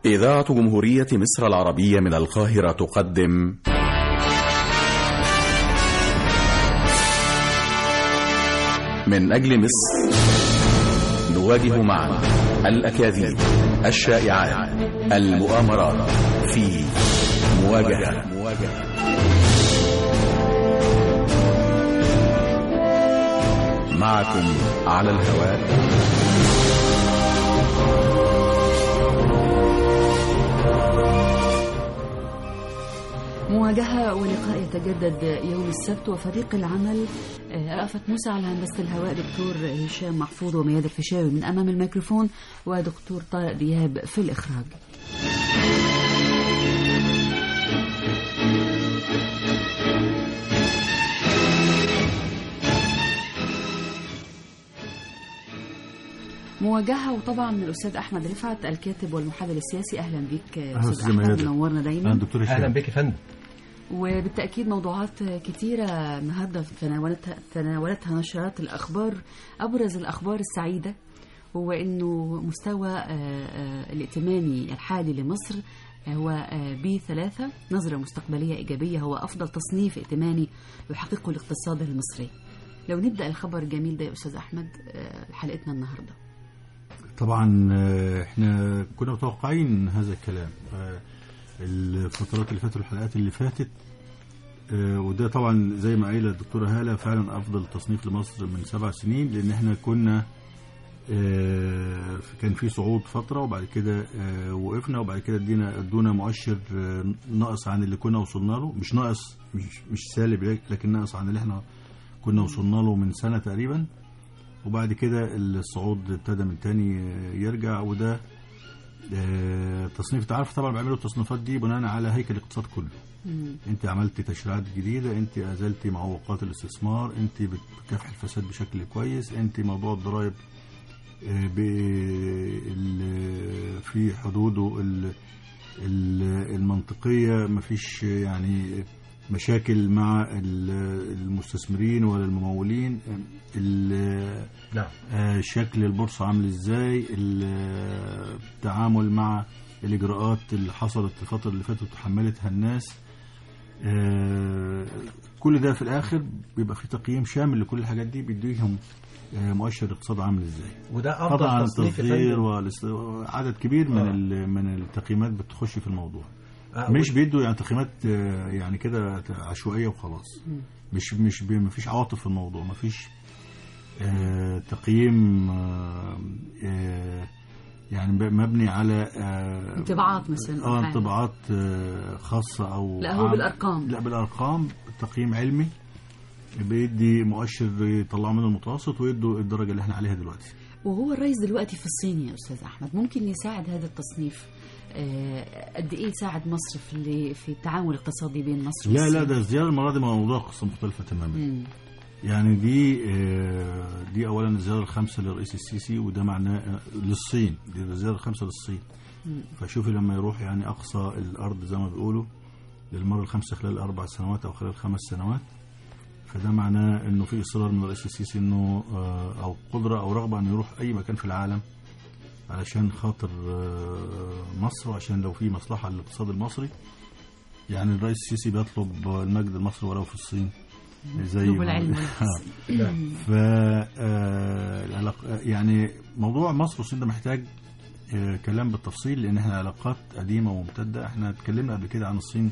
إذاعة جمهورية مصر العربية من القاهرة تقدم من أجل مصر نواجه معا الأكاذيب الشائعات المؤامرات في مواجهة معكم على الهواء مواجهة ولقاء يتجدد يوم السبت وفريق العمل آه، رأفت موسى على هندسة الهواء دكتور هشام محفوظ ومياد الفيشاوي من أمام الميكروفون ودكتور طارق دياب في الإخراج مواجهة وطبعا الأستاذ أحمد رفعت الكاتب والمحلل السياسي أهلا بك أهلا أستاذ أستاذ أحمد ميادة. منورنا دايما أهلا دكتور هشام اهلا بك يا فندم وبالتأكيد موضوعات كتيرة النهاردة تناولتها, تناولتها نشرات الأخبار أبرز الأخبار السعيدة هو أنه مستوى آه، آه، الائتماني الحالي لمصر هو بي ثلاثة نظرة مستقبلية إيجابية هو أفضل تصنيف ائتماني يحققه الاقتصاد المصري لو نبدأ الخبر الجميل ده يا أستاذ أحمد آه، حلقتنا النهاردة طبعا آه، احنا كنا متوقعين هذا الكلام آه، الفترات اللي فاتت والحلقات اللي فاتت آه، وده طبعا زي ما قايله الدكتوره هاله فعلا افضل تصنيف لمصر من سبع سنين لان احنا كنا آه، كان في صعود فتره وبعد كده آه، وقفنا وبعد كده ادينا ادونا مؤشر آه، ناقص عن اللي كنا وصلنا له مش ناقص مش مش سالب لكن ناقص عن اللي احنا كنا وصلنا له من سنه تقريبا وبعد كده الصعود ابتدى من تاني يرجع وده آه، تصنيف انت عارف طبعا بيعملوا التصنيفات دي بناء على هيكل الاقتصاد كله مم. انت عملت تشريعات جديده انت ازلت معوقات الاستثمار انت بتكافح الفساد بشكل كويس انت موضوع الضرائب آه، ب- ال- في حدوده ال- ال- المنطقيه مفيش يعني مشاكل مع ال- المستثمرين ولا الممولين ال- نعم آه، شكل البورصة عامل ازاي ال- التعامل مع الإجراءات اللي حصلت الفترة اللي فاتت وتحملتها الناس آه، كل ده في الآخر بيبقى في تقييم شامل لكل الحاجات دي بيديهم آه، مؤشر الاقتصاد عامل ازاي وده طبعا افضل تصنيف يا التصدير فندم والاست- عدد كبير من آه. ال- من التقييمات بتخش في الموضوع آه، مش بيدوا يعني تقييمات آه، يعني كده عشوائيه وخلاص مش مش بي- مفيش عواطف في الموضوع مفيش آه، تقييم آه، آه، يعني ب- مبني على آه، انطباعات مثلا أو اه حاجة. انطباعات آه، خاصه او لا هو عام. بالأرقام لا بالارقام تقييم علمي بيدي مؤشر يطلعوا منه المتوسط ويدوا الدرجه اللي احنا عليها دلوقتي وهو الرئيس دلوقتي في الصين يا استاذ احمد ممكن يساعد هذا التصنيف آه، قد ايه يساعد مصر في اللي- في التعاون الاقتصادي بين مصر لا والصين لا ده الزياره المره دي موضوع قصه مختلفه تماما مم. يعني دي آه، دي اولا الزياره الخامسه للرئيس السيسي وده معناه آه، للصين دي الزياره الخامسه للصين مم. فشوفي لما يروح يعني اقصى الارض زي ما بيقولوا للمره الخامسه خلال اربع سنوات او خلال خمس سنوات فده معناه انه في اصرار من الرئيس السيسي انه آه، او قدره او رغبه انه يروح اي مكان في العالم علشان خاطر آه، مصر وعشان لو في مصلحه للاقتصاد المصري يعني الرئيس السيسي بيطلب المجد المصري ولو في الصين زي يطلب ما- العلم نعم. ف آه، العلاق- يعني موضوع مصر والصين ده محتاج آه، كلام بالتفصيل لان احنا علاقات قديمه وممتده احنا اتكلمنا قبل كده عن الصين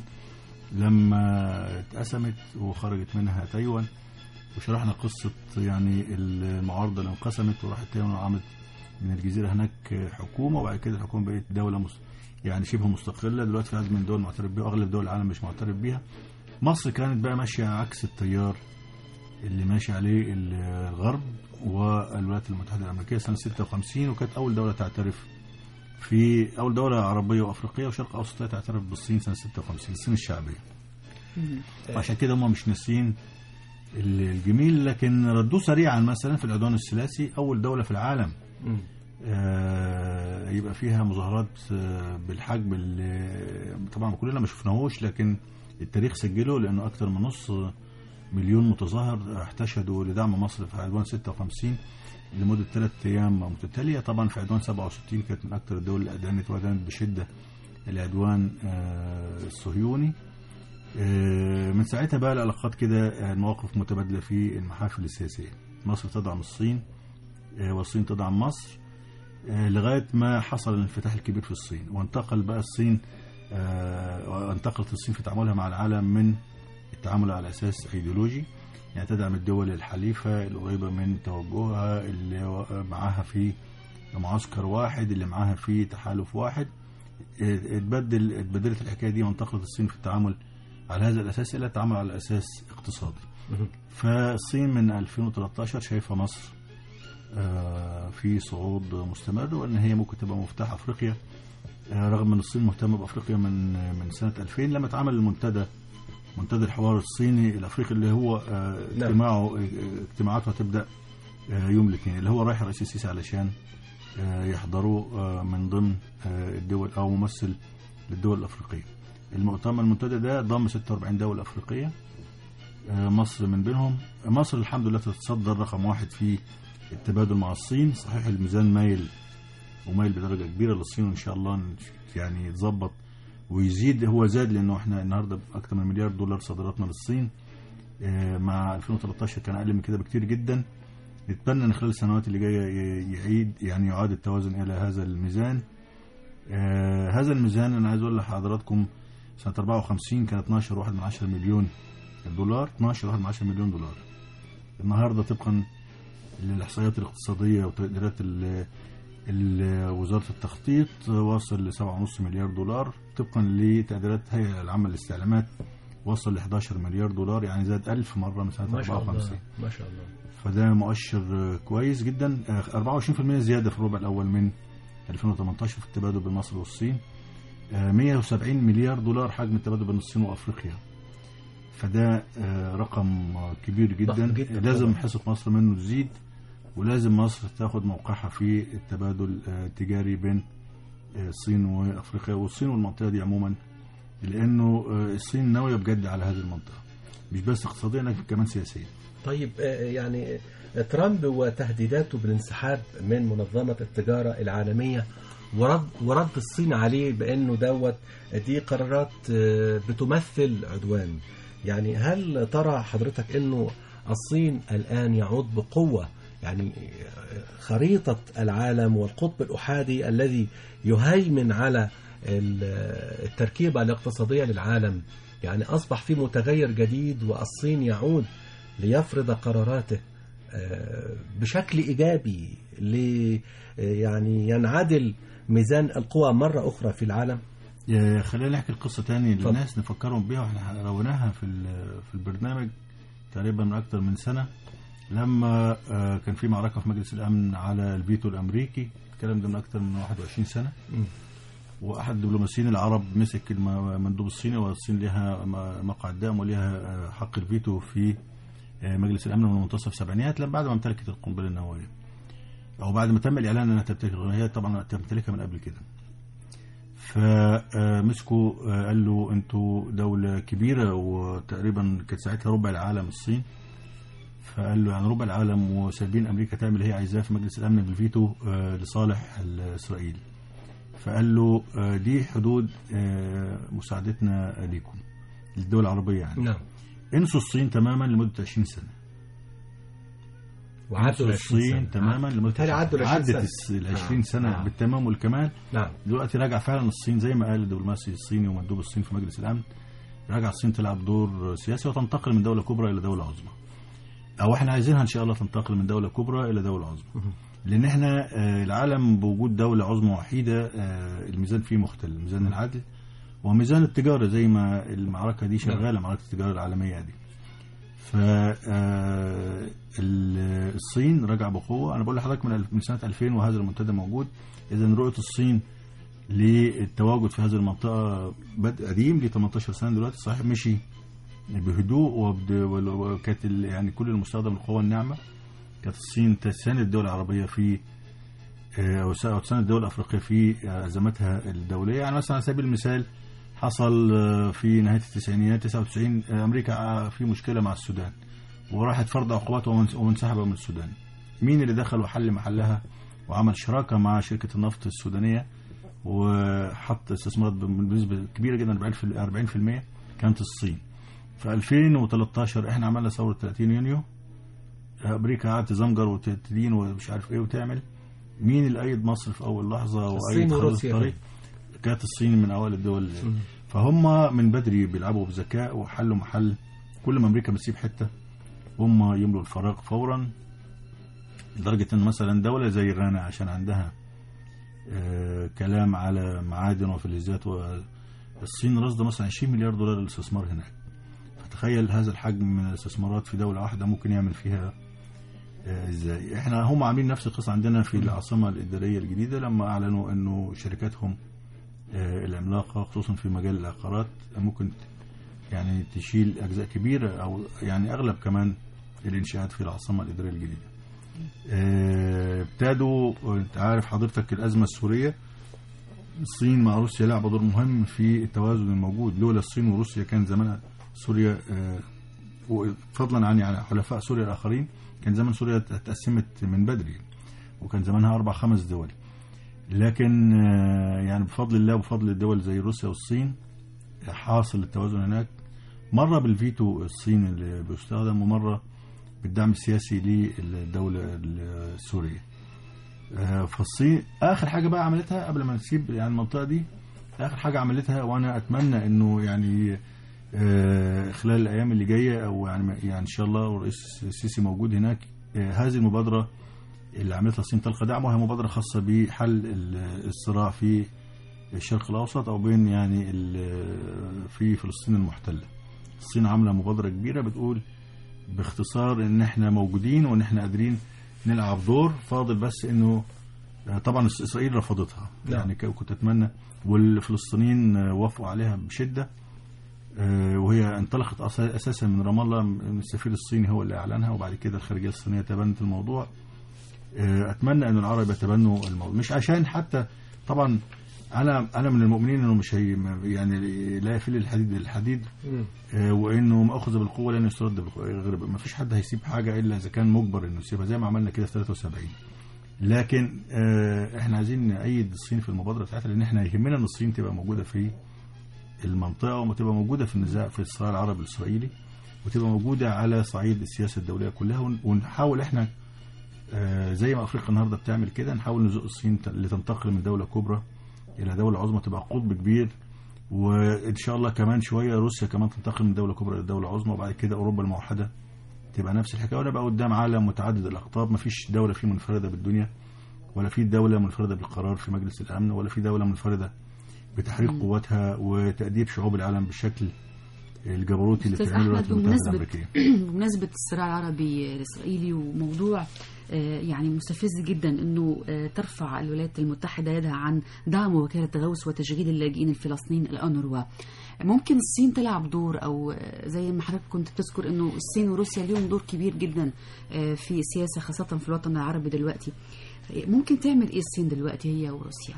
لما اتقسمت وخرجت منها تايوان وشرحنا قصه يعني المعارضه اللي انقسمت وراحت تايوان وعملت من الجزيره هناك حكومه وبعد كده الحكومه بقت دوله مس... يعني شبه مستقله دلوقتي في عدد من الدول معترف بيها واغلب دول العالم مش معترف بيها مصر كانت بقى ماشيه عكس التيار اللي ماشي عليه الغرب والولايات المتحده الامريكيه سنه 56 وكانت اول دوله تعترف في اول دوله عربيه وافريقيه وشرق اوسط تعترف بالصين سنه 56 الصين الشعبيه مم. وعشان كده هم مش ناسيين الجميل لكن ردوه سريعا مثلا في العدوان الثلاثي اول دوله في العالم مم. آه، يبقى فيها مظاهرات آه، بالحجم اللي طبعا كلنا ما شفناهوش لكن التاريخ سجله لانه اكثر من نص مليون متظاهر احتشدوا لدعم مصر في عدوان 56 لمده ثلاث ايام متتاليه طبعا في عدوان 67 كانت من اكثر الدول اللي ادانت وادانت بشده العدوان آه، الصهيوني آه، من ساعتها بقى العلاقات كده آه، المواقف متبادله في المحافل السياسيه مصر تدعم الصين آه، والصين تدعم مصر آه، لغايه ما حصل الانفتاح الكبير في الصين وانتقل بقى الصين آه، وانتقلت الصين في تعاملها مع العالم من التعامل على اساس ايديولوجي يعني تدعم الدول الحليفه القريبه من توجهها اللي و- معاها في معسكر واحد اللي معاها في تحالف واحد اه، اتبدل اتبدلت الحكايه دي وانتقلت الصين في التعامل على هذا الاساس الى التعامل على اساس اقتصادي فالصين من 2013 شايفه مصر آه، في صعود مستمر وان هي ممكن تبقى مفتاح افريقيا آه، رغم ان الصين مهتمه بافريقيا من من سنه 2000 لما اتعمل المنتدى منتدى الحوار الصيني الافريقي اللي هو آه، نعم. اجتماعه آه، اجتماعاته هتبدا آه، يوم الاثنين اللي هو رايح الرئيس السيسي علشان آه، يحضروا آه، من ضمن آه، الدول او ممثل للدول الافريقيه. المؤتمر المنتدى ده ضم 46 دوله افريقيه آه، مصر من بينهم مصر الحمد لله تتصدر رقم واحد في التبادل مع الصين صحيح الميزان مايل ومايل بدرجه كبيره للصين وان شاء الله يعني يتظبط ويزيد هو زاد لانه احنا النهارده اكثر من مليار دولار صادراتنا للصين آه، مع 2013 كان اقل من كده بكتير جدا نتمنى ان خلال السنوات اللي جايه ي- يعيد يعني يعاد التوازن الى هذا الميزان آه، هذا الميزان انا عايز اقول لحضراتكم سنه 54 كان 12 واحد من 10 مليون دولار 12 واحد من 10 مليون دولار النهارده طبقا للاحصائيات الاقتصاديه وتقديرات ال- ال- وزاره التخطيط وصل ل 7.5 مليار دولار طبقا لتقديرات الهيئه العامه للاستعلامات وصل ل 11 مليار دولار يعني زاد 1000 مره من سنه ما شاء 54 الله ما شاء الله فده مؤشر كويس جدا 24% زياده في الربع الاول من 2018 في التبادل بين مصر والصين 170 مليار دولار حجم التبادل بين الصين وافريقيا فده آه، رقم كبير ضخم جدا, جداً لازم طبعاً. حصه مصر منه تزيد ولازم مصر تاخد موقعها في التبادل آه، التجاري بين آه، الصين وافريقيا والصين والمنطقه دي عموما لانه آه، الصين ناويه بجد على هذه المنطقه مش بس اقتصاديا لكن كمان سياسيا طيب آه، يعني آه، ترامب وتهديداته بالانسحاب من منظمة التجارة العالمية ورد ورد الصين عليه بأنه دوت دي قرارات آه، بتمثل عدوان يعني هل ترى حضرتك أنه الصين الآن يعود بقوة يعني آه، خريطة العالم والقطب الأحادي الذي يهيمن على ال- التركيبة الاقتصادية للعالم يعني أصبح في متغير جديد والصين يعود ليفرض قراراته آه، بشكل إيجابي ل يعني ينعدل ميزان القوى مرة أخرى في العالم يا- خلينا نحكي القصة تاني اتفضل. للناس نفكرهم بيها واحنا رويناها في ال- في البرنامج تقريبا من أكتر من سنة لما آه، كان في معركة في مجلس الأمن على الفيتو الأمريكي الكلام ده من أكتر من 21 سنة مم. وأحد الدبلوماسيين العرب مسك المندوب الصيني والصين لها م- مقعد دائم ولها آه، حق الفيتو في آه، مجلس الأمن من منتصف السبعينات لما بعد ما امتلكت القنبلة النووية أو بعد ما تم الإعلان أنها تمتلك هي طبعا تمتلكها من قبل كده فمسكوا قال له انتوا دولة كبيرة وتقريبا كانت ساعتها ربع العالم الصين فقال له يعني ربع العالم وسايبين امريكا تعمل اللي هي عايزاه في مجلس الامن بالفيتو آه، لصالح اسرائيل فقال له آه، دي حدود آه، مساعدتنا ليكم للدول العربية يعني نعم انسوا الصين تماما لمدة 20 سنة وعدوا انسوا ال 20 الصين سنة. تماما لمدة بالتالي عدوا ال 20 عدت سنة. ال 20 آه. سنة آه. بالتمام والكمال نعم دلوقتي راجع فعلا الصين زي ما قال الدبلوماسي الصيني ومندوب الصين في مجلس الامن راجع الصين تلعب دور سياسي وتنتقل من دوله كبرى الى دوله عظمى او احنا عايزينها ان شاء الله تنتقل من دوله كبرى الى دوله عظمى لان احنا آه، العالم بوجود دوله عظمى وحيده آه، الميزان فيه مختل ميزان العدل وميزان التجاره زي ما المعركه دي شغاله معركه التجاره العالميه دي ف آه، ال- الصين رجع بقوه انا بقول لحضرتك من الف- من سنه 2000 وهذا المنتدى موجود اذا رؤيه الصين للتواجد في هذه المنطقه بدء قديم ل 18 سنه دلوقتي صحيح مشي بهدوء وبد- ول- وكانت ال- يعني كل المستخدم القوى الناعمه كانت الصين تساند الدول العربيه في آه، او س- أو تساند الدول الافريقيه في آه، ازماتها الدوليه يعني مثلا على سبيل المثال حصل آه، في نهايه التسعينيات 99 آه، امريكا آه، في مشكله مع السودان وراحت فرض عقوبات ومن- وانسحب من السودان مين اللي دخل وحل محلها وعمل شراكه مع شركه النفط السودانيه وحط استثمارات بنسبه كبيره جدا 40% كانت الصين في 2013 احنا عملنا ثوره 30 يونيو امريكا قعدت تزمجر وتدين ومش عارف ايه وتعمل مين اللي ايد مصر في اول لحظه الصين وايد خريطه وروسيا. الطريق كانت الصين من اوائل الدول فهم من بدري بيلعبوا بذكاء وحلوا محل كل ما امريكا بتسيب حته هم يملوا الفراغ فورا لدرجه ان مثلا دوله زي غانا عشان عندها آه، كلام على معادن وفلزات والصين رصد مثلا 20 مليار دولار للاستثمار هناك فتخيل هذا الحجم من الاستثمارات في دوله واحده ممكن يعمل فيها آه، ازاي احنا هم عاملين نفس القصه عندنا في العاصمه الاداريه الجديده لما اعلنوا انه شركاتهم آه، العملاقه خصوصا في مجال العقارات ممكن يعني تشيل اجزاء كبيره او يعني اغلب كمان الانشاءات في العاصمه الاداريه الجديده. آه، ابتدوا انت عارف حضرتك الازمه السوريه الصين مع روسيا لعبوا دور مهم في التوازن الموجود لولا الصين وروسيا كان زمان سوريا آه، فضلا عن يعني حلفاء سوريا الاخرين كان زمان سوريا اتقسمت من بدري وكان زمانها اربع خمس دول لكن آه، يعني بفضل الله وبفضل الدول زي روسيا والصين حاصل التوازن هناك مره بالفيتو الصيني اللي بيستخدم ومره بالدعم السياسي للدوله السوريه آه، فالصين اخر حاجه بقى عملتها قبل ما نسيب يعني المنطقه دي اخر حاجه عملتها وانا اتمنى انه يعني آه، خلال الايام اللي جايه او يعني يعني ان شاء الله الرئيس السيسي موجود هناك آه، هذه المبادره اللي عملتها الصين تلقى دعم وهي مبادره خاصه بحل ال- الصراع في الشرق الاوسط او بين يعني ال- في فلسطين المحتله. الصين عامله مبادره كبيره بتقول باختصار ان احنا موجودين وان احنا قادرين نلعب دور فاضل بس انه آه، طبعا إس- اسرائيل رفضتها نعم. يعني ك- كنت اتمنى والفلسطينيين آه، وافقوا عليها بشده آه، وهي انطلقت أس- اساسا من رام الله من السفير الصيني هو اللي اعلنها وبعد كده الخارجيه الصينيه تبنت الموضوع آه، اتمنى ان العرب يتبنوا الموضوع مش عشان حتى طبعا انا انا من المؤمنين انه مش هي يعني لا يفل الحديد الحديد مم. آه، وانه ما اخذ بالقوه لن يسترد بالقوه غير ما فيش حد هيسيب حاجه الا اذا كان مجبر انه يسيبها زي ما عملنا كده في 73 لكن آه، احنا عايزين نأيد الصين في المبادره بتاعتها لان احنا يهمنا ان الصين تبقى موجوده في المنطقه وما تبقى موجوده في النزاع في الصراع العربي الاسرائيلي وتبقى موجوده على صعيد السياسه الدوليه كلها ون- ونحاول احنا آه، زي ما افريقيا النهارده بتعمل كده نحاول نزق الصين ت- لتنتقل من دوله كبرى الى دوله عظمى تبقى قطب كبير وان شاء الله كمان شويه روسيا كمان تنتقل من دوله كبرى الى دوله عظمى وبعد كده اوروبا الموحده تبقى نفس الحكايه ونبقى قدام عالم متعدد الاقطاب ما فيش دوله فيه منفرده بالدنيا ولا في دوله منفرده بالقرار في مجلس الامن ولا في دوله منفرده بتحريك قواتها وتاديب شعوب العالم بالشكل الجبروتي اللي أستاذ بتعمله أحمد، الولايات المتحده بمناسبة- الامريكيه بمناسبة الصراع العربي الإسرائيلي وموضوع آه، يعني مستفز جدا أنه آه، ترفع الولايات المتحدة يدها عن دعم وكالة غوث وتشغيل اللاجئين الفلسطينيين الأونروا ممكن الصين تلعب دور أو آه، زي ما حضرتك كنت بتذكر أنه الصين وروسيا ليهم دور كبير جدا آه، في السياسة خاصة في الوطن العربي دلوقتي ممكن تعمل إيه الصين دلوقتي هي وروسيا؟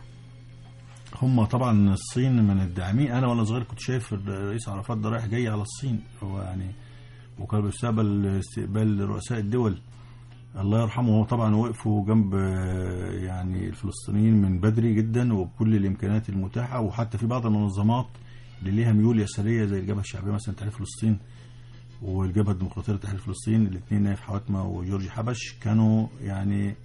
هم طبعا الصين من الداعمين انا وانا صغير كنت شايف الرئيس عرفات ده رايح جاي على الصين هو يعني وكان بيستقبل استقبال رؤساء الدول الله يرحمه هو طبعا وقفوا جنب آه، يعني الفلسطينيين من بدري جدا وبكل الامكانيات المتاحه وحتى في بعض المنظمات اللي ليها ميول يساريه زي الجبهه الشعبيه مثلا تحرير فلسطين والجبهه الديمقراطيه لتحرير فلسطين الاثنين نايف حواتمه وجورج حبش كانوا يعني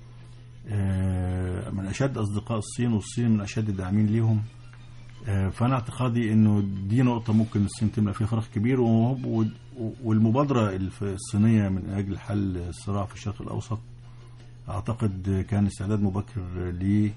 آه، من اشد اصدقاء الصين والصين من اشد الداعمين ليهم آه، فانا اعتقادي انه دي نقطه ممكن الصين تملأ فيها فراغ كبير وهو- و- والمبادره الف- الصينيه من اجل حل الصراع في الشرق الاوسط اعتقد كان استعداد مبكر ل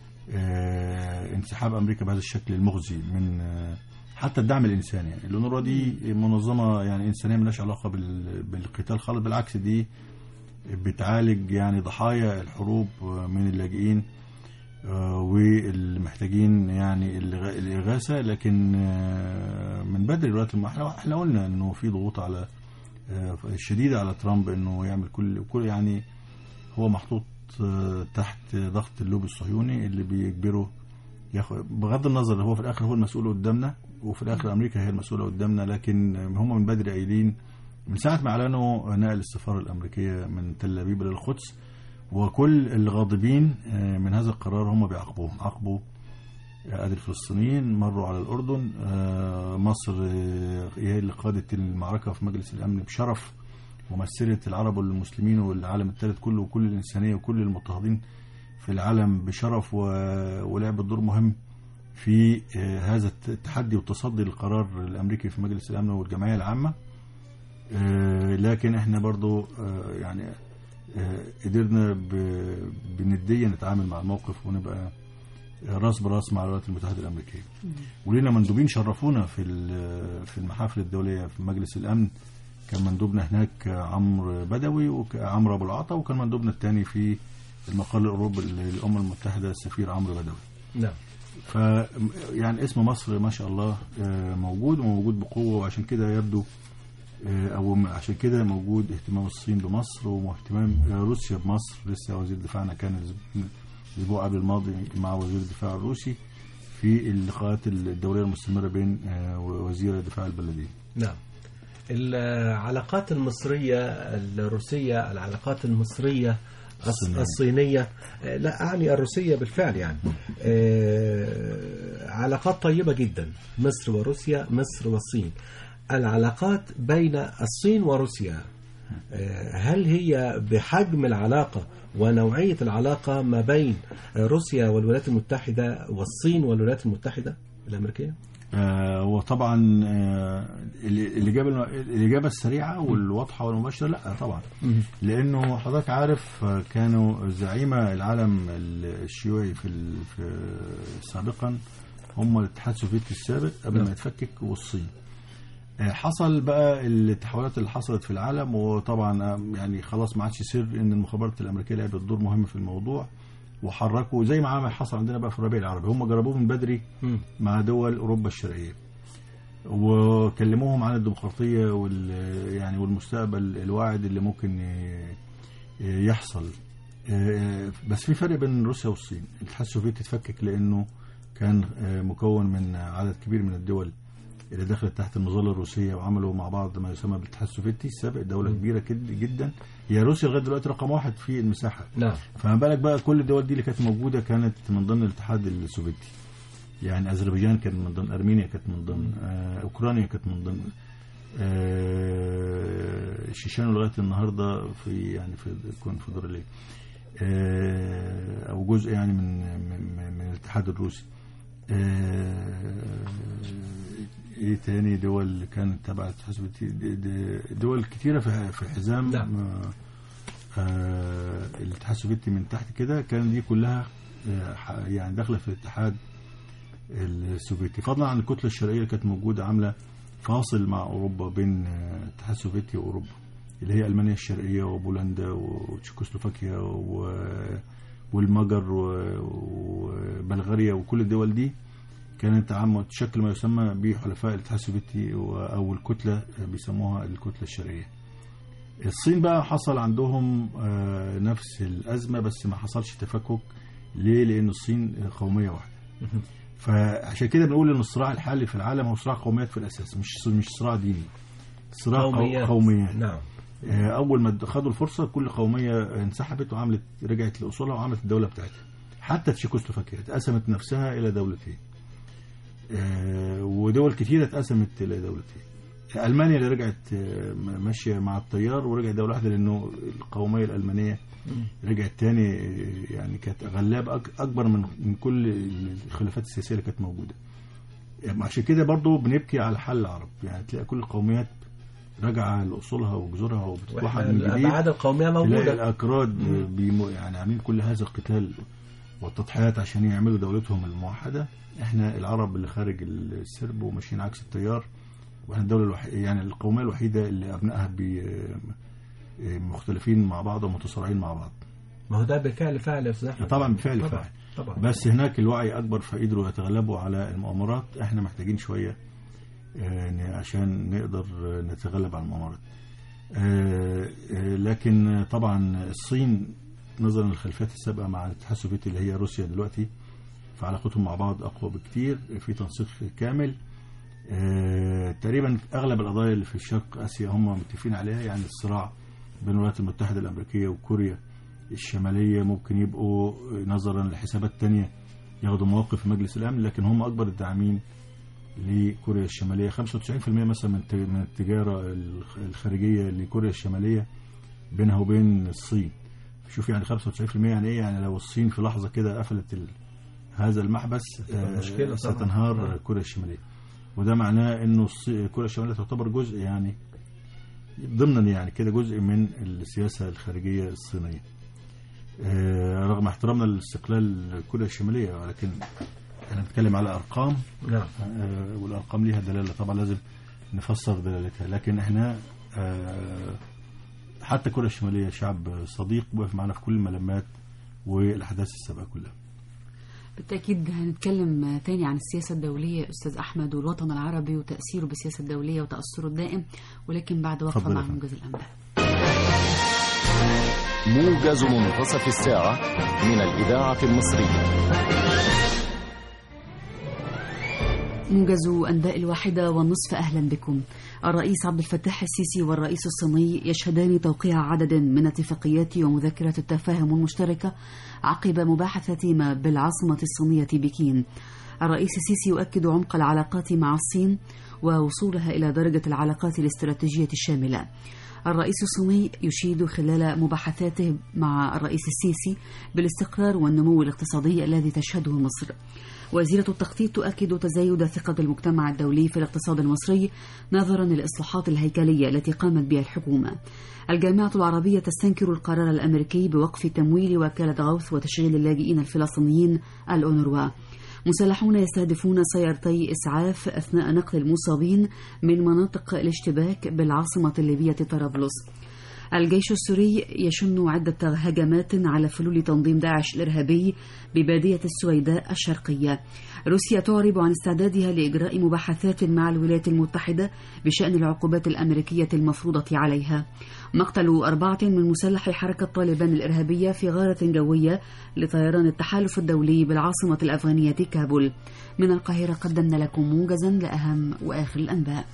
آه، انسحاب امريكا بهذا الشكل المخزي من آه، حتى الدعم الانساني يعني الأونروا دي منظمه يعني انسانيه ملهاش علاقه بال- بالقتال خالص بالعكس دي بتعالج يعني ضحايا الحروب من اللاجئين آه، والمحتاجين يعني الإغا- الإغاثة لكن آه، من بدري الولايات المتحدة احنا احنا قلنا انه في ضغوط على آه، شديدة على ترامب انه يعمل كل كل يعني هو محطوط آه، تحت ضغط اللوبي الصهيوني اللي بيجبره ياخد بغض النظر هو في الاخر هو المسؤول قدامنا وفي الاخر امريكا هي المسؤوله قدامنا لكن هم من بدري قايلين من ساعه ما اعلنوا نقل السفاره الامريكيه من تل ابيب الى القدس وكل الغاضبين آه، من هذا القرار هم بيعاقبوهم عاقبوا آه، ادي الفلسطينيين مروا على الاردن آه، مصر آه، هي اللي قادت المعركه في مجلس الامن بشرف ومثلت العرب والمسلمين والعالم الثالث كله وكل الانسانيه وكل المضطهدين في العالم بشرف و- ولعبت دور مهم في آه، هذا التحدي والتصدي للقرار الامريكي في مجلس الامن والجمعيه العامه آه، لكن احنا برضو آه، يعني آه، قدرنا ب- بنديه نتعامل مع الموقف ونبقى راس براس مع الولايات المتحده الامريكيه. ولينا مندوبين شرفونا في ال- في المحافل الدوليه في مجلس الامن كان مندوبنا هناك عمرو بدوي وعمرو ابو العطا وكان مندوبنا الثاني في المقر الاوروبي للامم المتحده السفير عمرو بدوي. نعم ف يعني اسم مصر ما شاء الله آه، موجود وموجود بقوه وعشان كده يبدو آه، او م- عشان كده موجود اهتمام الصين بمصر واهتمام آه، روسيا بمصر لسه وزير دفاعنا كان الأسبوع- الاسبوع قبل الماضي مع وزير الدفاع الروسي في اللقاءات الدوليه المستمره بين آه، وزير الدفاع البلدين. نعم العلاقات المصرية الروسية العلاقات المصرية الص- الصينية. الصينية آه، لا أعني الروسية بالفعل يعني آه، علاقات طيبة جدا مصر وروسيا مصر والصين العلاقات بين الصين وروسيا آه، هل هي بحجم العلاقة ونوعية العلاقة ما بين روسيا والولايات المتحدة والصين والولايات المتحدة الأمريكية؟ آه، وطبعا آه، ال- الإجابة الإجابة السريعة والواضحة والمباشرة لا طبعا لأنه حضرتك عارف آه، كانوا زعيمة العالم الشيوعي في ال- في سابقا هم الاتحاد السوفيتي السابق قبل نعم. ما يتفكك والصين آه، حصل بقى التحولات اللي حصلت في العالم وطبعا آه، يعني خلاص ما عادش سر ان المخابرات الامريكيه لعبت دور مهم في الموضوع وحركوا زي ما عمل حصل عندنا بقى في الربيع العربي هم جربوه من بدري مم. مع دول اوروبا الشرقيه وكلموهم عن الديمقراطيه وال يعني والمستقبل الواعد اللي ممكن ي- يحصل آه، بس في فرق بين روسيا والصين الاتحاد السوفيتي اتفكك لانه كان آه، مكون من عدد كبير من الدول اللي دخلت تحت المظله الروسيه وعملوا مع بعض ما يسمى بالاتحاد السوفيتي السابق دوله كبيره كد- جدا هي روسيا لغايه دلوقتي رقم واحد في المساحه نعم فما بالك بقى كل الدول دي اللي كانت موجوده كانت من ضمن الاتحاد السوفيتي يعني اذربيجان كانت من ضمن ارمينيا كانت من ضمن آه اوكرانيا كانت من ضمن آه الشيشان لغايه النهارده في يعني في الكونفدراليه آه او جزء يعني من من, من الاتحاد الروسي آه ايه تاني دول كانت تبع الاتحاد السوفيتي د- د- دول كتيره في في حزام نعم. آه آه، الاتحاد السوفيتي من تحت كده كان دي كلها آه، ح- يعني داخله في الاتحاد السوفيتي فضلا عن الكتله الشرقيه اللي كانت موجوده عامله فاصل مع اوروبا بين آه، الاتحاد السوفيتي واوروبا اللي هي المانيا الشرقيه وبولندا وتشيكوسلوفاكيا و- والمجر و- وبلغاريا وكل الدول دي كانت عم تشكل ما يسمى بحلفاء الاتحاد السوفيتي و- او الكتله آه، بيسموها الكتله الشرقيه الصين بقى حصل عندهم آه، نفس الأزمة بس ما حصلش تفكك ليه؟ لأن الصين قومية واحدة فعشان كده بنقول إن الصراع الحالي في العالم هو صراع قوميات في الأساس مش مش صراع ديني صراع قوميات, قوميات. نعم آه، أول ما خدوا الفرصة كل قومية انسحبت وعملت رجعت لأصولها وعملت الدولة بتاعتها حتى تشيكوسلوفاكيا اتقسمت نفسها إلى دولتين آه، ودول كتيرة اتقسمت إلى دولتين المانيا اللي رجعت آه، ماشيه مع التيار ورجعت دوله واحده لانه القوميه الالمانيه رجعت تاني آه، يعني كانت غلاب أك- اكبر من من كل الخلافات السياسيه اللي كانت موجوده يعني عشان كده برضو بنبكي على حل العرب يعني تلاقي كل القوميات راجعه لاصولها وجذورها وبتتوحد واحنا من جديد الابعاد القوميه تلاقي موجوده الأكراد بيمو يعني عاملين كل هذا القتال والتضحيات عشان يعملوا دولتهم الموحدة احنا العرب اللي خارج السرب وماشيين عكس التيار واحنا الدولة الوحيدة يعني القومية الوحيدة اللي أبنائها بي مختلفين مع بعض ومتصارعين مع بعض ما هو ده بفعل فعل يا استاذ احمد طبعا بفعل طبعا فاعل طبعا بس هناك الوعي أكبر فقدروا يتغلبوا على المؤامرات احنا محتاجين شوية آه، ن- عشان نقدر آه، نتغلب على المؤامرات آه، آه، لكن طبعا الصين نظرا للخلفيات السابقة مع الاتحاد السوفيتي اللي هي روسيا دلوقتي فعلاقتهم مع بعض أقوى بكتير في تنسيق كامل آه، تقريبا أغلب القضايا اللي في الشرق آسيا هم متفقين عليها يعني الصراع بين الولايات المتحدة الأمريكية وكوريا الشمالية ممكن يبقوا نظرا لحسابات تانية ياخدوا مواقف في مجلس الأمن لكن هم أكبر الداعمين لكوريا الشمالية 95% مثلا من الت- من التجارة الخ- الخارجية لكوريا الشمالية بينها وبين الصين شوف يعني 95% يعني ايه يعني لو الصين في لحظة كده قفلت ال... هذا المحبس آه، مشكلة طبعاً. ستنهار آه. كوريا الشمالية وده معناه انه الصي- كوريا الشمالية تعتبر جزء يعني ضمنا يعني كده جزء من السياسة الخارجية الصينية آه، رغم احترامنا لاستقلال كوريا الشمالية ولكن احنا بنتكلم على ارقام نعم آه، والارقام ليها دلاله طبعا لازم نفسر دلالتها لكن احنا آه، حتى كوريا الشماليه شعب صديق وقف معنا في كل الملمات والاحداث السابقه كلها بالتأكيد هنتكلم تاني عن السياسة الدولية أستاذ أحمد والوطن العربي وتأثيره بالسياسة الدولية وتأثره الدائم ولكن بعد وقفة اتفضل يا مع فندم. موجز الأنباء موجز منتصف الساعة من الإذاعة المصرية موجز أنباء الواحدة والنصف أهلا بكم الرئيس عبد الفتاح السيسي والرئيس الصيني يشهدان توقيع عدد من اتفاقيات ومذكرات التفاهم المشتركة عقب مباحثتهما بالعاصمة الصينية بكين الرئيس السيسي يؤكد عمق العلاقات مع الصين ووصولها إلى درجة العلاقات الاستراتيجية الشاملة الرئيس الصيني يشيد خلال مباحثاته مع الرئيس السيسي بالاستقرار والنمو الاقتصادي الذي تشهده مصر وزيرة التخطيط تؤكد تزايد ثقة المجتمع الدولي في الاقتصاد المصري نظرا للإصلاحات الهيكلية التي قامت بها الحكومة الجامعة العربية تستنكر القرار الأمريكي بوقف تمويل وكالة غوث وتشغيل اللاجئين الفلسطينيين الأونروا مسلحون يستهدفون سيارتي إسعاف أثناء نقل المصابين من مناطق الاشتباك بالعاصمة الليبية طرابلس الجيش السوري يشن عدة هجمات على فلول تنظيم داعش الإرهابي ببادية السويداء الشرقية روسيا تعرب عن استعدادها لإجراء مباحثات مع الولايات المتحدة بشأن العقوبات الأمريكية المفروضة عليها مقتل أربعة من مسلحي حركة طالبان الإرهابية في غارة جوية لطيران التحالف الدولي بالعاصمة الأفغانية كابول من القاهرة قدمنا لكم موجزا لأهم وآخر الأنباء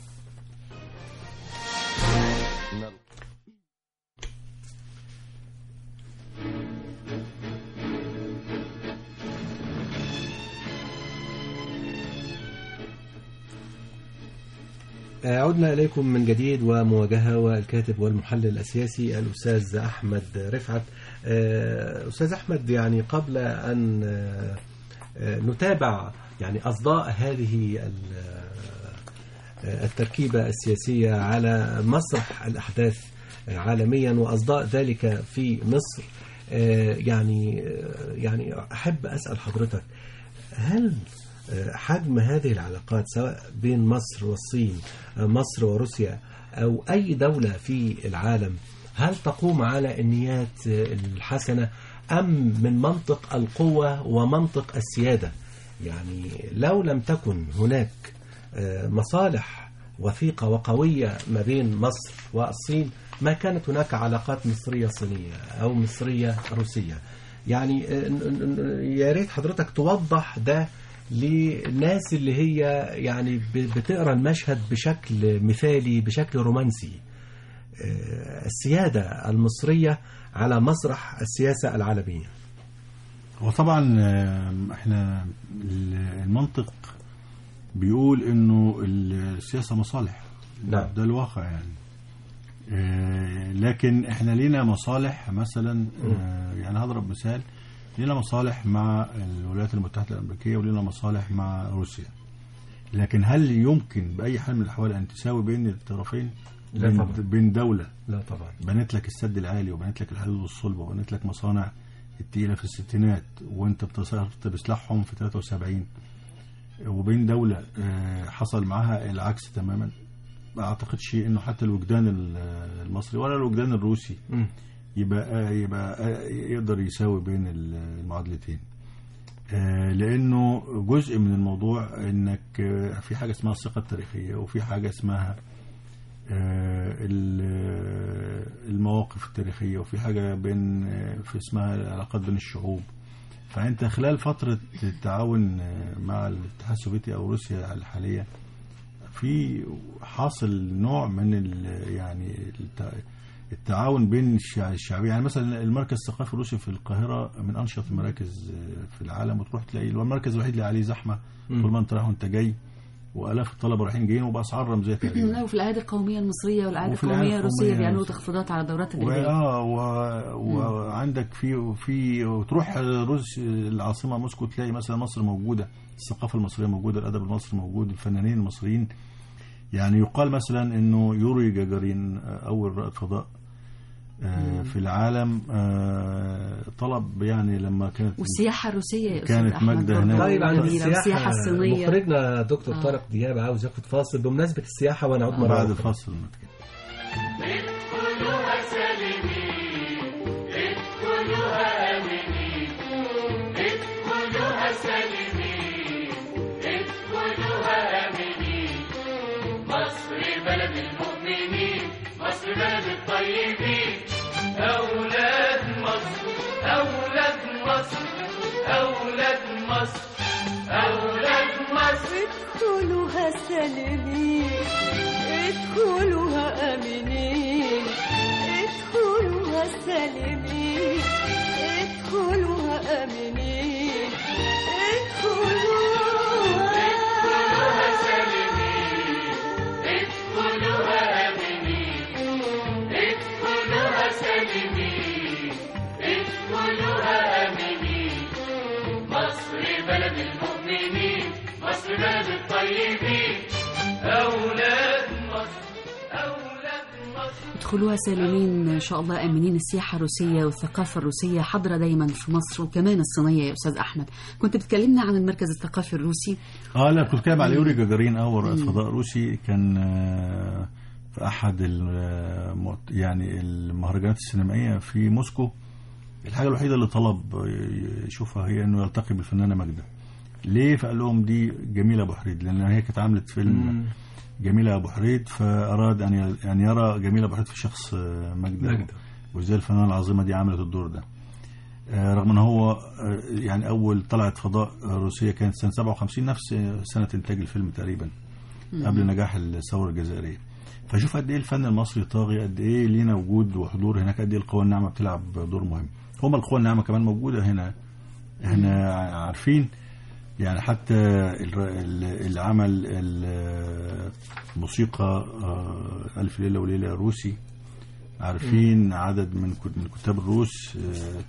عدنا إليكم من جديد ومواجهة والكاتب والمحلل السياسي الأستاذ أحمد رفعت آه، أستاذ أحمد يعني قبل أن آه، آه، نتابع يعني أصداء هذه ال- آه، التركيبة السياسية على مسرح الأحداث عالميا وأصداء ذلك في مصر آه، يعني آه، يعني أحب أسأل حضرتك هل حجم هذه العلاقات سواء بين مصر والصين مصر وروسيا أو أي دولة في العالم هل تقوم على النيات الحسنة أم من منطق القوة ومنطق السيادة يعني لو لم تكن هناك مصالح وثيقة وقوية ما بين مصر والصين ما كانت هناك علاقات مصرية صينية أو مصرية روسية يعني يا ريت حضرتك توضح ده للناس اللي هي يعني بتقرا المشهد بشكل مثالي بشكل رومانسي السيادة المصرية على مسرح السياسة العالمية وطبعا احنا المنطق بيقول انه السياسة مصالح نعم. ده الواقع يعني لكن احنا لينا مصالح مثلا يعني هضرب مثال لنا مصالح مع الولايات المتحدة الأمريكية ولنا مصالح مع روسيا لكن هل يمكن بأي حال من الأحوال أن تساوي بين الطرفين لا بين, طبعا. بين دولة لا طبعا بنت لك السد العالي وبنت لك الحدود الصلبة وبنت لك مصانع التقيلة في الستينات وانت بتصرفت بسلاحهم في 73 وبين دولة آه، حصل معاها العكس تماما ما اعتقدش انه حتى الوجدان المصري ولا الوجدان الروسي مم. يبقى يبقى يقدر يساوي بين المعادلتين آه، لانه جزء من الموضوع انك آه، في حاجه اسمها الثقه التاريخيه وفي حاجه اسمها آه، ال- المواقف التاريخيه وفي حاجه بين آه، في اسمها العلاقات بين الشعوب فانت خلال فتره التعاون آه، مع الاتحاد السوفيتي او روسيا الحاليه في حاصل نوع من ال يعني الت- التعاون بين الشع- الشعبيه يعني مثلا المركز الثقافي الروسي في القاهره من انشط المراكز آه، في العالم وتروح تلاقي هو المركز الوحيد اللي عليه زحمه طول ما انت رايح وانت جاي والاف الطلبه رايحين جايين وباسعار رمزيه تقريبا لا وفي الاعياد القوميه المصريه والاعياد وفي القوميه الأعياد الروسيه القومية بيعملوا الروسية. تخفيضات على دورات الادبيه واه و... وعندك في في وتروح روس العاصمه موسكو تلاقي مثلا مصر موجوده الثقافه المصريه موجوده الادب المصري موجود الفنانين المصريين يعني يقال مثلا انه يوري جاجارين اول رائد فضاء آه، في العالم آه، طلب يعني لما كانت والسياحه الروسيه يا استاذ كانت احمد ماجدة برضه هناك. طيب عن جميلة. والسياحه السياحة الصينيه مخرجنا دكتور آه. طارق دياب عاوز ياخد فاصل بمناسبة السياحة ونعود مرة بعد أخرى. الفصل نتكلم. مصر بلد المؤمنين مصر بلد الطيبين أولاد مصر أولاد مصر أولاد مصر أولاد مصر ادخلوها سالمين ادخلوها امنين ادخلوها سالمين ادخلوها امنين ادخلوها سالمين ادخلوها آمنين ادخلوها سالمين ادخلوها آمنين مصر بلد المؤمنين مصر بلد الطيبين أولاد مصر أولاد مصر ادخلوها سالمين ان شاء الله امنين السياحه الروسيه والثقافه الروسيه حاضره دايما في مصر وكمان الصينيه يا استاذ احمد كنت بتكلمنا عن المركز الثقافي الروسي اه لا كنت بتكلم على يوري جاجارين اول رائد فضاء روسي كان آه، في احد المؤت- يعني المهرجانات السينمائيه في موسكو الحاجه الوحيده اللي طلب يشوفها هي انه يلتقي بالفنانه ماجده ليه فقال لهم دي جميله ابو حريد لان هي كانت عملت فيلم جميله ابو حريد فاراد ان ي- ان يرى جميله ابو حريد في شخص آه، ماجده ماجدة. وازاي الفنانه العظيمه دي عملت الدور ده آه، رغم ان هو آه، يعني اول طلعت فضاء روسيه كانت سنه 57 نفس سنه انتاج الفيلم تقريبا قبل نجاح الثوره الجزائريه فشوف قد ايه الفن المصري طاغي قد ايه لينا وجود وحضور هناك قد ايه القوى الناعمه بتلعب دور مهم هما القوى الناعمه كمان موجوده هنا احنا عارفين يعني حتى الر- ال- العمل ال- الموسيقى آه، ألف ليلة وليلة روسي عارفين عدد من كت- من كتاب الروس آه،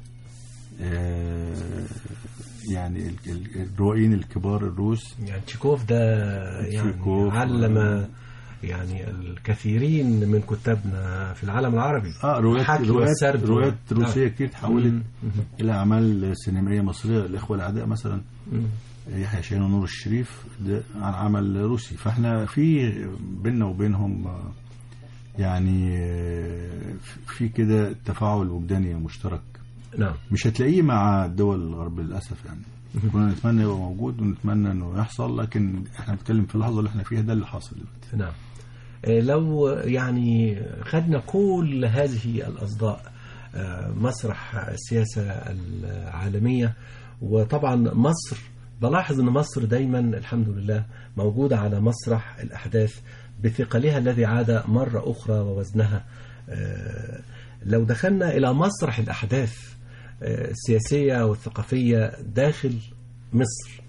آه، يعني ال- ال- الروائيين الكبار الروس يعني تشيكوف ده يعني تشيكوف. علم يعني الكثيرين من كتابنا في العالم العربي اه روايات الحكي روايات والسرد روايات نعم. روسيه كتير تحولت مم. الى اعمال سينمائيه مصريه الاخوه الاعداء مثلا مم. يحيى شاهين ونور الشريف ده عن عمل روسي فاحنا في بيننا وبينهم آه، يعني آه، في كده تفاعل وجداني مشترك نعم مش هتلاقيه مع الدول الغرب للاسف يعني كنا نتمنى يبقى موجود ونتمنى انه يحصل لكن احنا بنتكلم في اللحظه اللي احنا فيها ده اللي حاصل دلوقتي نعم آه، لو يعني خدنا كل هذه الأصداء آه، مسرح السياسة العالمية وطبعا مصر بلاحظ أن مصر دايما الحمد لله موجودة على مسرح الأحداث بثقلها الذي عاد مرة أخرى ووزنها آه، لو دخلنا إلى مسرح الأحداث آه، السياسية والثقافية داخل مصر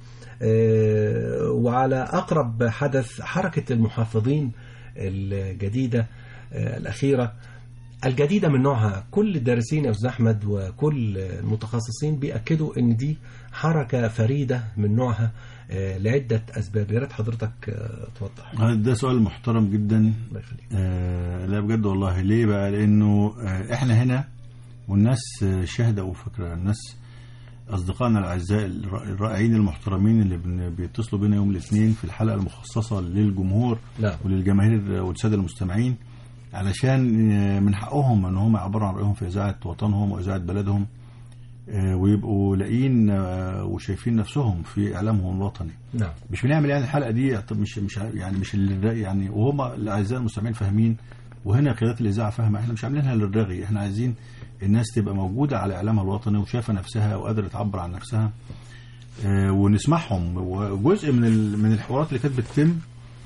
آه، وعلى أقرب حدث حركة المحافظين الجديدة آه، الأخيرة الجديدة من نوعها كل الدارسين يا أستاذ أحمد وكل المتخصصين بيأكدوا أن دي حركة فريدة من نوعها آه، لعدة أسباب يا ريت حضرتك آه، توضح هذا ده سؤال محترم جدا الله يخليك آه لا بجد والله ليه بقى لانه آه احنا هنا والناس آه، شاهده وفاكره الناس اصدقائنا الاعزاء الر- الرائعين المحترمين اللي بن- بيتصلوا بينا يوم الاثنين في الحلقه المخصصه للجمهور نعم. وللجماهير والساده المستمعين علشان آه، من حقهم ان هم يعبروا عن رايهم في اذاعه وطنهم واذاعه بلدهم آه، ويبقوا لاقيين آه، وشايفين نفسهم في اعلامهم الوطني نعم مش بنعمل يعني الحلقه دي طب مش مش ع- يعني مش للرغي يعني وهم الاعزاء المستمعين فاهمين وهنا قيادات الاذاعه فاهمه احنا مش عاملينها للرغي احنا عايزين الناس تبقى موجوده على اعلامها الوطني وشايفه نفسها وقادره تعبر عن نفسها آه، ونسمعهم وجزء من ال- من الحوارات اللي كانت بتتم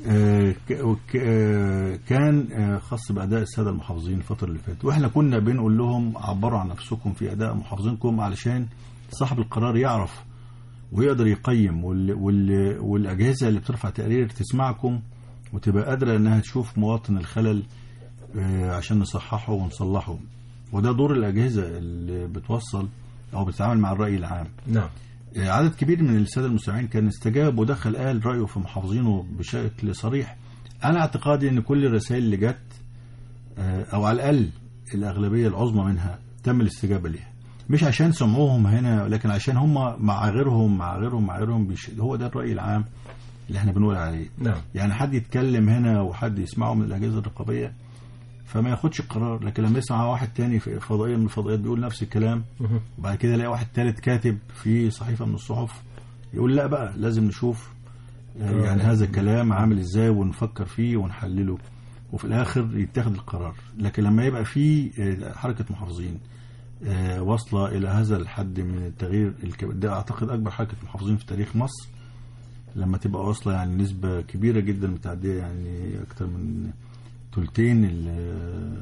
آه، ك- وك- آه، كان آه، خاص باداء الساده المحافظين الفتره اللي فاتت واحنا كنا بنقول لهم عبروا عن نفسكم في اداء محافظينكم علشان صاحب القرار يعرف ويقدر يقيم وال وال والاجهزه اللي بترفع تقرير تسمعكم وتبقى قادره انها تشوف مواطن الخلل آه، عشان نصححه ونصلحه وده دور الاجهزه اللي بتوصل او بتتعامل مع الراي العام نعم عدد كبير من الساده المستمعين كان استجاب ودخل قال رايه في محافظينه بشكل صريح انا اعتقادي ان كل الرسائل اللي جت آه، او على الاقل الاغلبيه العظمى منها تم الاستجابه ليها مش عشان سمعوهم هنا لكن عشان هم مع غيرهم مع غيرهم مع غيرهم بيش... هو ده الراي العام اللي احنا بنقول عليه نعم يعني حد يتكلم هنا وحد يسمعه من الاجهزه الرقابيه فما ياخدش القرار لكن لما يسمع واحد تاني في فضائيه من الفضائيات بيقول نفس الكلام مهم. وبعد كده يلاقي واحد تالت كاتب في صحيفه من الصحف يقول لا بقى لازم نشوف آه، يعني هذا الكلام عامل ازاي ونفكر فيه ونحلله وفي الاخر يتخذ القرار لكن لما يبقى في آه، حركه محافظين آه، واصله الى هذا الحد من التغيير الك- ده اعتقد اكبر حركه محافظين في تاريخ مصر لما تبقى واصله يعني نسبه كبيره جدا متعديه يعني اكتر من ثلثين ال-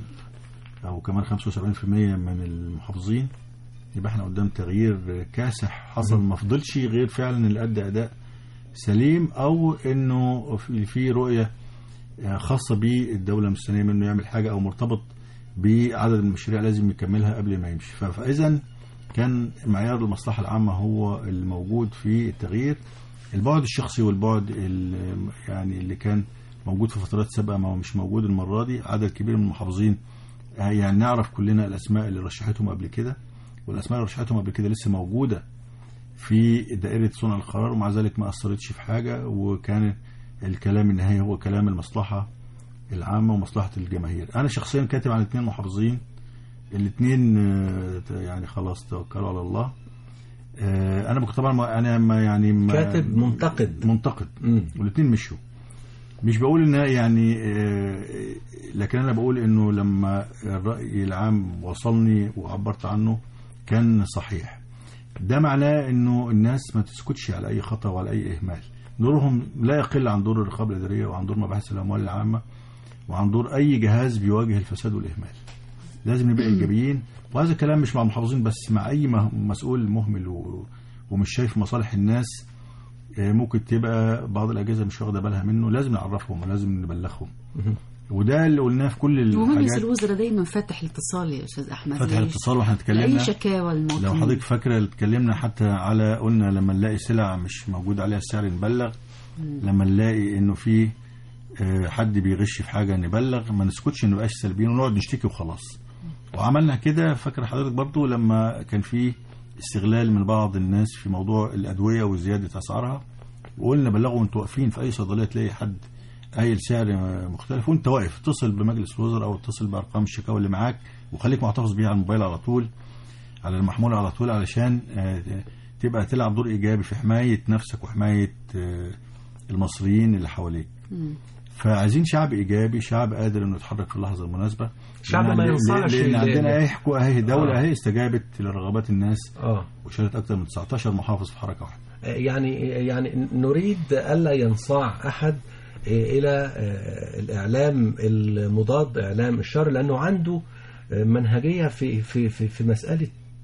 او كمان 75% من المحافظين يبقى احنا قدام تغيير كاسح حصل ما فضلش غير فعلا اللي ادى اداء سليم او انه في في رؤيه خاصه بالدوله مستنيه منه يعمل حاجه او مرتبط بعدد المشاريع لازم يكملها قبل ما يمشي ف- فاذا كان معيار المصلحه العامه هو الموجود في التغيير البعد الشخصي والبعد ال- يعني اللي كان موجود في فترات سابقه ما هو مش موجود المره دي عدد كبير من المحافظين يعني نعرف كلنا الاسماء اللي رشحتهم قبل كده والاسماء اللي رشحتهم قبل كده لسه موجوده في دائره صنع القرار ومع ذلك ما اثرتش في حاجه وكان الكلام النهائي هو كلام المصلحه العامه ومصلحه الجماهير انا شخصيا كاتب عن اثنين محافظين الاثنين يعني خلاص توكلوا على الله آه، انا طبعا ما- انا ما يعني ما كاتب منتقد. منتقد مم. والاثنين مشوا مش بقول ان يعني آه، لكن انا بقول انه لما الراي العام وصلني وعبرت عنه كان صحيح ده معناه انه الناس ما تسكتش على اي خطا وعلى اي اهمال دورهم لا يقل عن دور الرقابه الاداريه وعن دور مباحث الاموال العامه وعن دور اي جهاز بيواجه الفساد والاهمال لازم نبقى ايجابيين وهذا الكلام مش مع المحافظين بس مع اي مه- مسؤول مهمل و- ومش شايف مصالح الناس آه، ممكن تبقى بعض الاجهزه مش واخده بالها منه لازم نعرفهم ولازم نبلغهم وده اللي قلناه في كل ومجلس الحاجات الوزراء دايما فاتح الاتصال يا استاذ احمد فتح ليه؟ الاتصال واحنا اي اتكلمنا شكاوى المواطنين لو حضرتك فاكره اتكلمنا حتى على قلنا لما نلاقي سلع مش موجود عليها السعر نبلغ لما نلاقي انه في آه، حد بيغش في حاجه نبلغ ما نسكتش ما نبقاش سلبيين ونقعد نشتكي وخلاص وعملنا كده فاكر حضرتك برضو لما كان في استغلال من بعض الناس في موضوع الادويه وزياده اسعارها وقلنا بلغوا وانتوا واقفين في اي صيدليه تلاقي حد قايل سعر مختلف وانت واقف اتصل بمجلس الوزراء او اتصل بارقام الشكاوى اللي معاك وخليك محتفظ بيها على الموبايل على طول على المحمول على طول علشان آه، تبقى تلعب دور ايجابي في حمايه نفسك وحمايه آه، المصريين اللي حواليك مم. فعايزين شعب ايجابي شعب قادر انه يتحرك في اللحظه المناسبه شعب لأن- ما لأن- ينصاعش لان ل- عندنا ل- اهي حكو اهي دوله آه. اهي استجابت لرغبات الناس اه وشالت اكثر من 19 محافظ في حركه واحده يعني يعني نريد الا ينصاع احد الى الاعلام المضاد اعلام الشر لانه عنده منهجيه في في في في مساله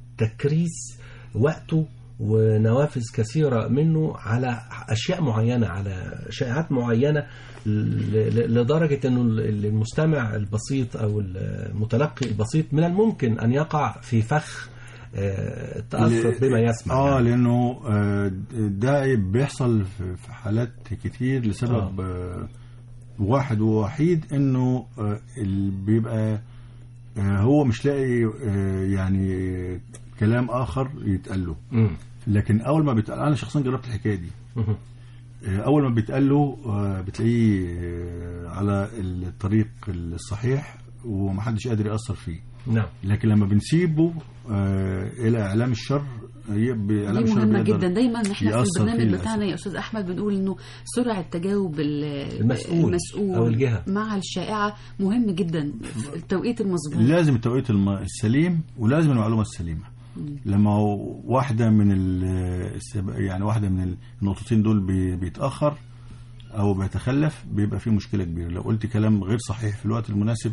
تكريس وقته ونوافذ كثيره منه على اشياء معينه على شائعات معينه ل- ل- لدرجه انه المستمع البسيط او المتلقي البسيط من الممكن ان يقع في فخ آه، التاثر ل- بما يسمع اه يعني. لانه آه، ده بيحصل في في حالات كتير لسبب آه. واحد ووحيد انه آه، اللي بيبقى آه، هو مش لاقي آه، يعني كلام اخر يتقال له مم. لكن اول ما بيتقال انا شخصيا جربت الحكايه دي مهم. آه، اول ما بيتقال له آه، بتلاقيه آه، على الطريق الصحيح ومحدش قادر ياثر فيه نعم لكن لما بنسيبه آه، الى اعلام الشر يبقى اعلام دي الشر مهمة بيقدر جدا دايما احنا في يأثر البرنامج فيه بتاعنا للأسف. يا استاذ احمد بنقول انه سرعة تجاوب ال- المسؤول المسؤول أو الجهة. مع الشائعة مهم جدا في التوقيت المظبوط لازم التوقيت الم- السليم ولازم المعلومه السليمه لما هو واحده من ال- السب- يعني واحده من النقطتين دول بي- بيتاخر او بيتخلف بيبقى فيه مشكله كبيره لو قلت كلام غير صحيح في الوقت المناسب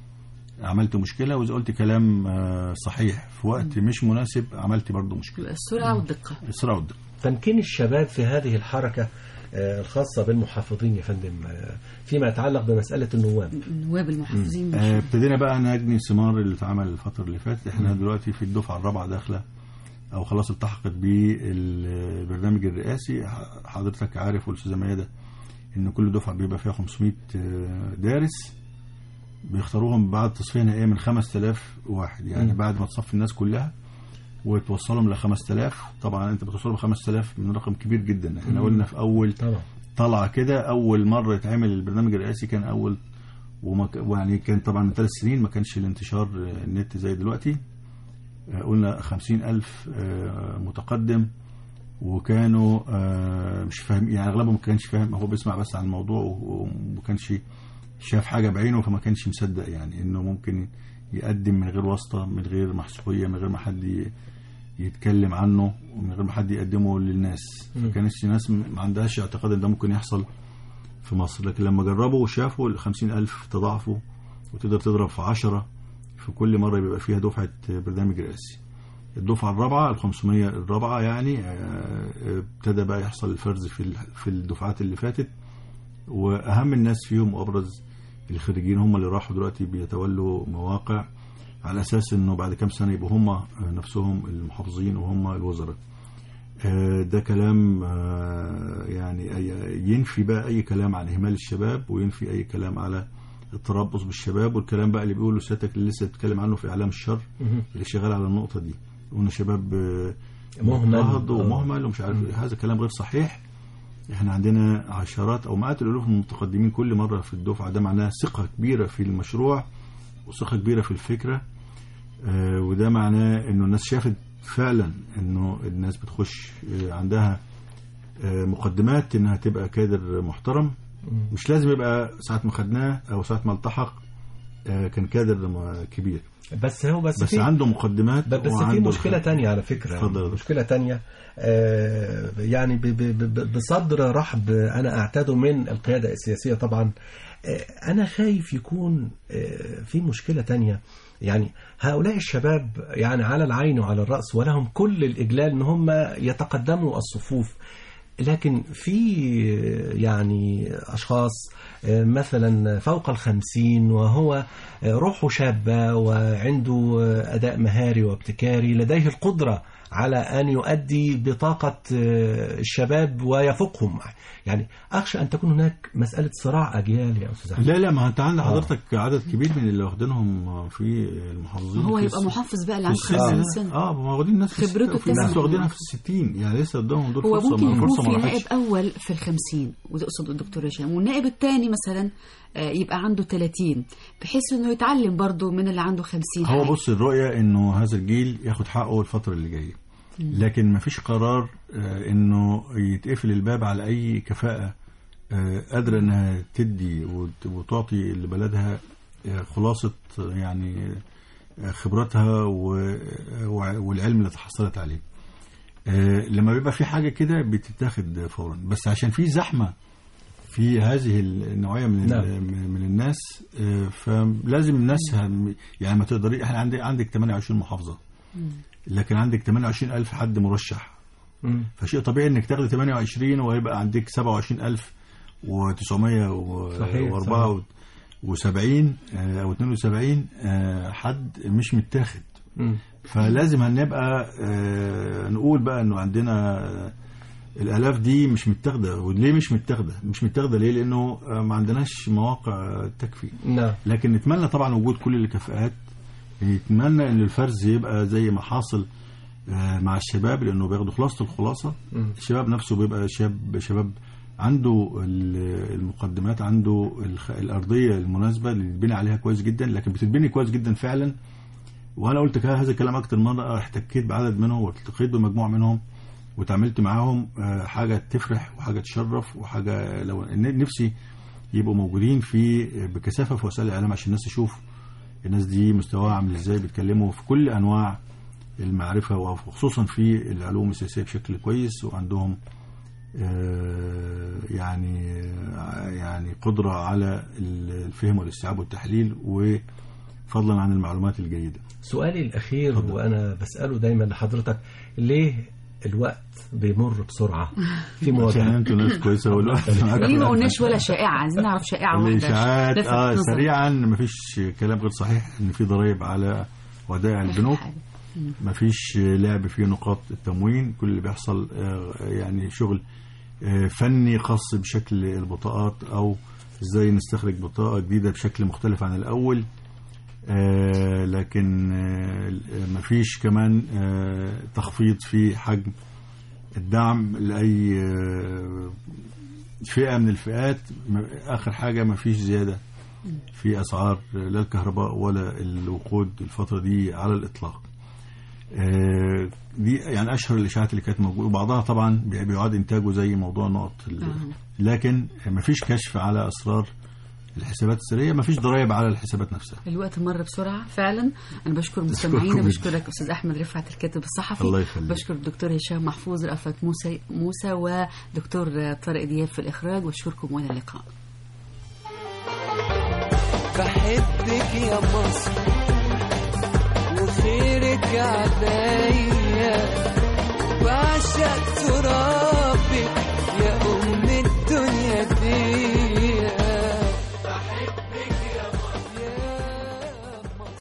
عملت مشكله واذا قلت كلام آه، صحيح في وقت مش مناسب عملت برضه مشكله السرعه والدقه السرعه والدقه تمكين الشباب في هذه الحركة آه، الخاصة بالمحافظين يا فندم آه، فيما يتعلق بمسألة النواب نواب المحافظين آه، ابتدينا بقى نجني ثمار اللي اتعمل الفترة اللي فاتت احنا دلوقتي في الدفعة الرابعة داخلة او خلاص التحقت بالبرنامج الرئاسي ح- حضرتك عارف والاستاذة ميادة ان كل دفعة بيبقى فيها 500 آه، دارس بيختاروهم بعد تصفية نهائية من 5000 واحد يعني مم. بعد ما تصفي الناس كلها وتوصلهم ل 5000 طبعا انت بتوصلهم ل 5000 من رقم كبير جدا احنا مم. قلنا في اول طبعا طلع كده اول مره يتعمل البرنامج الرئاسي كان اول وما ك- ويعني كان طبعا من ثلاث سنين ما كانش الانتشار آه، النت زي دلوقتي آه، قلنا خمسين ألف آه، متقدم وكانوا آه، مش فاهم يعني أغلبهم ما كانش فاهم هو بيسمع بس عن الموضوع و- وما كانش شاف حاجة بعينه فما كانش مصدق يعني إنه ممكن يقدم من غير واسطة من غير محسوبية من غير ما حد ي- يتكلم عنه ومن غير ما حد يقدمه للناس مم. فكانت الناس م- ما عندهاش اعتقاد ان ده ممكن يحصل في مصر لكن لما جربوا وشافوا ال 50000 تضاعفوا وتقدر تضرب في 10 في كل مرة بيبقى فيها دفعة برنامج رئاسي الدفعة الرابعة ال 500 الرابعة يعني آه، ابتدى بقى يحصل الفرز في ال- في الدفعات اللي فاتت وأهم الناس فيهم وأبرز الخريجين هم اللي راحوا دلوقتي بيتولوا مواقع على أساس إنه بعد كام سنة يبقوا هم نفسهم المحافظين وهم الوزراء آه، ده كلام آه، يعني أي- ينفي بقى أي كلام عن إهمال الشباب وينفي أي كلام على التربص بالشباب والكلام بقى اللي بيقوله سيادتك اللي لسه بتتكلم عنه في إعلام الشر مهم. اللي شغال على النقطة دي قلنا شباب آه، مهمل. مضطهد آه. ومهمل ومش عارف إيه. هذا كلام غير صحيح احنا عندنا عشرات او مئات الالوف من المتقدمين كل مره في الدفعه ده معناه ثقه كبيره في المشروع وثقه كبيره في الفكره آه، وده معناه انه الناس شافت فعلا انه الناس بتخش آه، عندها آه، مقدمات انها تبقى كادر محترم مش لازم يبقى ساعه ما خدناه او ساعه ما التحق آه، كان كادر م- كبير بس هو بس, بس في عنده مقدمات ب- بس في وعنده مشكلة الخ- تانية على فكرة اتفضل يا دكتور. مشكلة تانية آه، يعني ب- ب- ب- بصدر رحب أنا أعتاده من القيادة السياسية طبعا آه، أنا خايف يكون آه، في مشكلة تانية يعني هؤلاء الشباب يعني على العين وعلى الرأس ولهم كل الإجلال أن هم يتقدموا الصفوف لكن في يعني أشخاص مثلا فوق الخمسين وهو روحه شابة وعنده أداء مهاري وابتكاري لديه القدرة على أن يؤدي بطاقة الشباب ويفوقهم يعني أخشى أن تكون هناك مسألة صراع أجيال يا أستاذ أحمد لا لا ما انت عندك آه. حضرتك عدد كبير من اللي واخدينهم في المحافظين هو في يبقى الس- محافظ بقى اللي في عنده السن 50 ده. سنه اه ما واخدين ناس في خبرته الست- وفي كذا ناس مرة. واخدينها في الستين يعني لسه قدامهم دول هو فرصه ممكن ما يكون فرصه في ما نائب راحتش اول في الخمسين وتقصد الدكتور هشام والنائب الثاني مثلا آه، يبقى عنده 30 بحيث انه يتعلم برضه من اللي عنده 50 هو حاجة. بص الرؤيه انه هذا الجيل ياخد حقه الفتره اللي جايه لكن ما فيش قرار آه، انه يتقفل الباب على اي كفاءه آه، قادره انها تدي وت- وتعطي لبلدها آه، خلاصه آه، يعني آه، خبراتها و- وع- والعلم اللي تحصلت عليه آه، لما بيبقى في حاجه كده بتتاخد فورا بس عشان في زحمه في هذه النوعيه من نعم. نعم. من الناس آه، فلازم الناس هم- يعني ما تقدري احنا عندك عندك 28 محافظه لكن عندك 28 الف حد مرشح مم. فشيء طبيعي انك تاخدي 28 ويبقى عندك 27904 و70 او 72 آه، حد مش متاخد مم. فلازم هنبقى آه، نقول بقى انه عندنا آه، الالاف دي مش متاخده وليه مش متاخده مش متاخده ليه لانه آه، ما عندناش مواقع آه، تكفي نعم لكن نتمنى طبعا وجود كل الكفاءات نتمنى ان الفرز يبقى زي ما حاصل آه، مع الشباب لانه بياخدوا خلاصه الخلاصه مم. الشباب نفسه بيبقى شاب شباب عنده ال- المقدمات عنده الخ- الارضيه المناسبه اللي بيتبني عليها كويس جدا لكن بتتبني كويس جدا فعلا وانا قلت كده هذا الكلام اكتر مره احتكيت بعدد منهم والتقيت بمجموعه منهم وتعاملت معاهم آه، حاجه تفرح وحاجه تشرف وحاجه لو ن- نفسي يبقوا موجودين في بكثافه في وسائل الاعلام عشان الناس تشوف الناس دي مستواها عامل ازاي بيتكلموا في كل انواع المعرفه وخصوصا في العلوم السياسيه بشكل كويس وعندهم آه، يعني يعني قدرة على الفهم والاستيعاب والتحليل وفضلا عن المعلومات الجيدة سؤالي الأخير وأنا بسأله دايما لحضرتك ليه الوقت بيمر بسرعة في عشان مواجهة انتوا ناس كويسة والوقت معاكم. ليه ما قلناش ولا شائعة عايزين نعرف شائعة واحدة الاشاعات لفت اه نظر. سريعا مفيش كلام غير صحيح ان في ضرائب على ودائع البنوك حاجة. مفيش لعب في نقاط التموين كل اللي بيحصل آه، يعني شغل آه، فني خاص بشكل البطاقات او ازاي نستخرج بطاقة جديدة بشكل مختلف عن الاول آه، لكن آه، مفيش كمان آه، تخفيض في حجم الدعم لأي آه، فئة من الفئات م- آخر حاجة مفيش زيادة في أسعار لا الكهرباء ولا الوقود الفترة دي على الإطلاق آه، دي يعني أشهر الإشاعات اللي كانت موجودة وبعضها طبعا بي- بيعاد إنتاجه زي موضوع نقط ال- آه. لكن مفيش كشف على أسرار الحسابات السرية مفيش ضرائب على الحسابات نفسها الوقت مر بسرعة فعلا أنا بشكر أشكركم مستمعينا جدا. بشكرك أستاذ أحمد رفعت الكاتب الصحفي الله يخليك. بشكر الدكتور هشام محفوظ رأفت موسى موسى ودكتور طارق دياب في الإخراج وأشكركم وإلى اللقاء بحبك يا مصر وخيرك عليا